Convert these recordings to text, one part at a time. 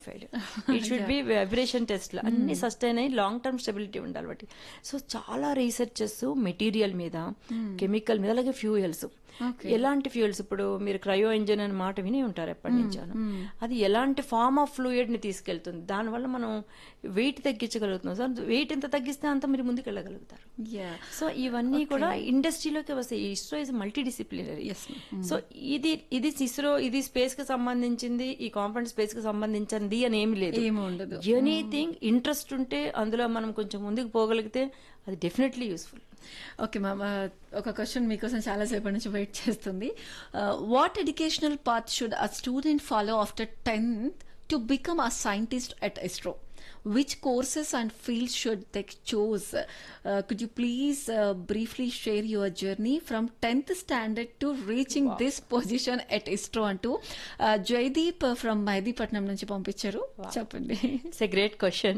File it should be vibration test అన్ని sustain అయ్యి long term stability ఉండాలి బట్టి సో చాలా రీసెర్చెస్ మెటీరియల్ మీద కెమికల్ మీద అలాగే ఫ్యూయల్స్ ఎలాంటి ఫ్యూయల్స్ ఇప్పుడు మీరు క్రయో ఇంజిన్ అనే మాట విని ఉంటారు ఎప్పటి నుంచాను అది ఎలాంటి ఫార్మ్ ఆఫ్ ఫ్లూయిడ్ ని తీసుకెళ్తుంది దానివల్ల మనం వెయిట్ తగ్గించగలుగుతున్నాం సో వెయిట్ ఎంత తగ్గిస్తే అంత మీరు ముందుకు వెళ్ళగలుగుతారు Yeah. సో ఇవన్నీ కూడా ఇండస్ట్రీలోకి వస్తాయి ISRO is multidisciplinary Yes, so ఇది ఇది ఇస్రో ఇది స్పేస్ కి సంబంధించింది ఈ కాంపౌండ్ స్పేస్ కి సంబంధించింది అని ఏమి లేదు ఏమీ ఉండదు. ఎనీథింగ్ ఇంట్రెస్ట్ ఉంటే అందులో మనం కొంచెం ముందుకు పోగలిగితే అది డెఫినెట్లీ యూస్ఫుల్ ఓకే మ్యామ్ ఒక క్వశ్చన్ మీకోసం చాలా సేపటి నుంచి వెయిట్ చేస్తుంది what educational path should a student follow after tenth to become a scientist at ISRO which courses and fields should they choose could you please briefly share your journey from tenth standard to reaching this position at ISRO అంటూ uh, Jaydeep from Maidipatnam నుంచి పంపించారు చెప్పండి it's a great question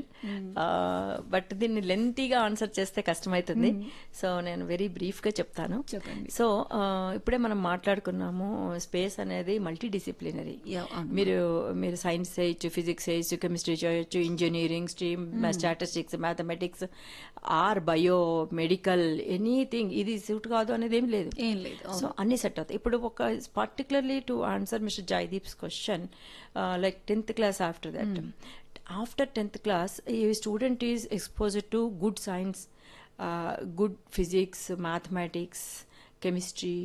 but దీన్ని లెంతీగా answer చేస్తే కష్టమవుతుంది so నేను very brief గా చెప్తాను చెప్పండి. సో ఇప్పుడే మనం మాట్లాడుకున్నాము స్పేస్ అనేది మల్టీ డిసిప్లినరీ Yeah, అవును. మీరు మీరు సైన్స్ చేయొచ్చు ఫిజిక్స్ చేయొచ్చు కెమిస్ట్రీ చేయొచ్చు engineering stream statistics mathematics or bio medical anything ఇది సూట్ కాదు అనేది ఏం లేదు ఏం లేదు, అవును. సో అన్ని సెట్ అవుతాయి ఇప్పుడు ఒక particularly to answer mister Jaideep's question like tenth class after that after tenth class ఈ student is exposure to good science good physics mathematics chemistry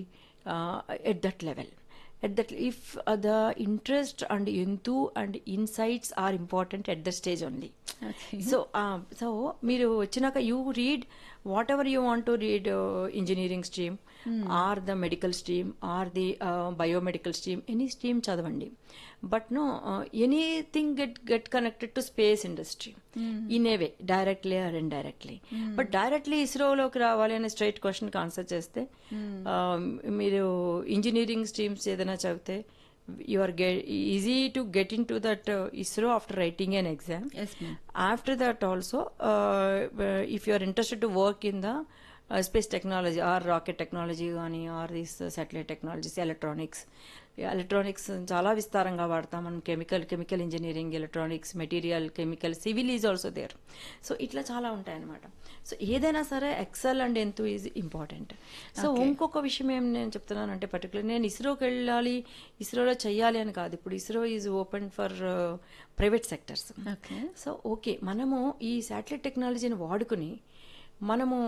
at that level at that if uh, the interest and into and insights are important at that stage only Okay. So so మీరు వచ్చినాక you read whatever you want to read engineering stream or the medical stream or the biomedical stream any stream చదవండి but no anything get get connected to space industry in a way directly or indirectly but directly ఇస్రోలోకి రావాలి అనే straight క్వశ్చన్కి answer చేస్తే uh, మీరు engineering streams ఏదైనా చదివితే you are get, easy to get into that uh, ISRO after writing an exam. Yes, ma'am. After that also, uh, uh, if you are interested to work in the uh, space technology or rocket technology కానీ or this uh, satellite technologies, electronics. Electronics చాలా విస్తారంగా వాడతాం మనం chemical chemical engineering electronics material chemical civil is also there so ఇట్లా చాలా ఉంటాయి అనమాట so ఏదైనా సరే ఎక్సెల్ అండ్ ఎంతూ ఈజ్ ఇంపార్టెంట్ సో ఇంకొక విషయం ఏం నేను చెప్తున్నాను అంటే పర్టికులర్ నేను ఇస్రోకి వెళ్ళాలి ఇస్రోలో చెయ్యాలి అని కాదు ఇప్పుడు ISRO is open for private sectors Okay. So okay మనము ఈ శాటిలైట్ టెక్నాలజీని వాడుకుని మనము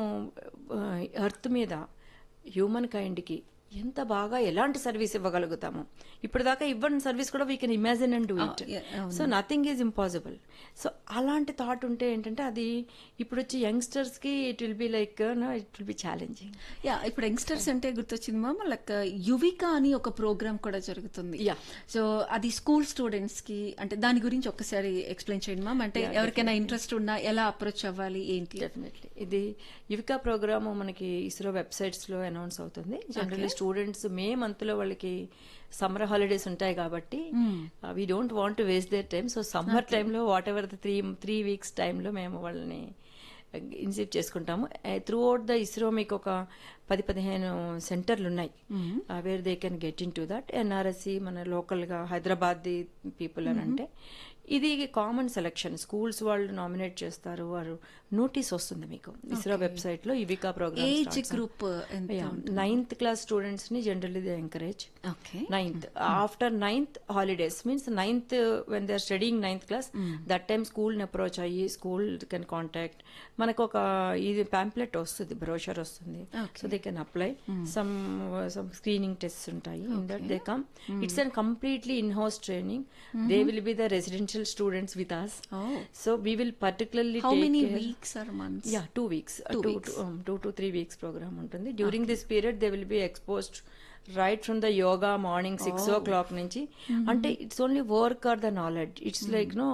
ఎర్త్ మీద హ్యూమన్ కైండ్కి ఎంత బాగా ఎలాంటి సర్వీస్ ఇవ్వగలుగుతాము ఇప్పుడు దాకా ఇవ్వని సర్వీస్ కూడా we can imagine and do it yeah, అవును. So nothing is impossible so అలాంటి థాట్ ఉంటే ఏంటంటే అది ఇప్పుడు వచ్చి యంగ్స్టర్స్ కి it will be like it will be challenging yeah ఇప్పుడు యంగ్స్టర్స్ అంటే గుర్తొచ్చింది మ్యామ్ లైక్ యువిక అని ఒక ప్రోగ్రామ్ కూడా జరుగుతుంది Yeah. సో అది స్కూల్ స్టూడెంట్స్ కి అంటే దాని గురించి ఒక్కసారి ఎక్స్ప్లెయిన్ చేయండి మ్యామ్ అంటే Yeah, ఎవరికైనా ఇంట్రెస్ట్ ఉన్నా ఎలా అప్రోచ్ అవ్వాలి ఏంటి డెఫినెట్లీ ఇది యువికా ప్రోగ్రామ్ మనకి ఇస్రో వెబ్సైట్స్ లో అనౌన్స్ అవుతుంది జనరల్లీ స్టూడెంట్స్ మే మంత్ లో వాళ్ళకి సమ్మర్ హాలిడేస్ ఉంటాయి కాబట్టి we don't want to waste their time so summer టైంలో whatever the three three weeks టైంలో మేము వాళ్ళని ఇన్సిట్ చేసుకుంటాము త్రూ అవుట్ ద ఇస్రో మీకు ఒక పది పదిహేను సెంటర్లు ఉన్నాయి where they can get into that NRSC మన లోకల్ గా హైదరాబాద్ ది పీపుల్ అని అంటే ఇది కామన్ సెలెక్షన్ స్కూల్స్ వాళ్ళు నామినేట్ చేస్తారు వారు నోటీస్ వస్తుంది మీకు ఇస్రో వెబ్సైట్ లో ఇవికా ఏజ్ ప్రోగ్రామ్ గ్రూప్ ఎంత నైన్త్ క్లాస్ స్టూడెంట్స్ ని generally they encourage okay ninth after ninth holidays means ninth when they are studying ninth class that time school ని అప్రోచ్ అయ్యి స్కూల్ కెన్ కాంటాక్ట్ మనకు ఒక ఇది ప్యాంప్లెట్ వస్తుంది బ్రోషర్ వస్తుంది so they can apply some some screening test ఉంటాయి in that they come it's and completely in house training they will be the residential students with us Oh. So we will particularly how many weeks or months yeah two weeks Two two weeks. Two to three weeks program ఉంటుంది during this period they will be exposed right from the yoga morning six o'clock నుంచి అంటే it's only work or the knowledge it's like no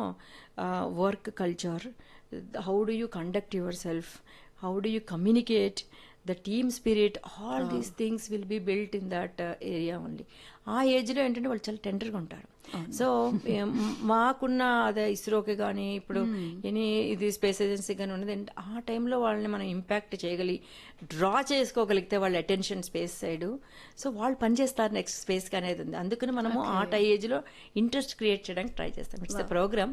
work culture how do you conduct yourself how do you communicate the team spirit all these things will be built in that area only ఆ age లో ఏంటంటే వాళ్ళు చాలా టెండర్గా ఉంటారు so మాకున్న అదే ఇస్రోకి కానీ ఇప్పుడు ఎనీ ఇది స్పేస్ ఏజెన్సీ కానీ ఉన్నది ఏంటి, ఆ టైంలో వాళ్ళని మనం ఇంపాక్ట్ చేయగలి డ్రా చేసుకోగలిగితే వాళ్ళ అటెన్షన్ స్పేస్ సైడ్ సో వాళ్ళు పనిచేస్తారు నెక్స్ట్ స్పేస్ అనేది ఉంది అందుకని మనము ఆ ఏజ్ లో ఇంట్రెస్ట్ క్రియేట్ చేయడానికి ట్రై చేస్తాం ఇట్స్ ద ప్రోగ్రామ్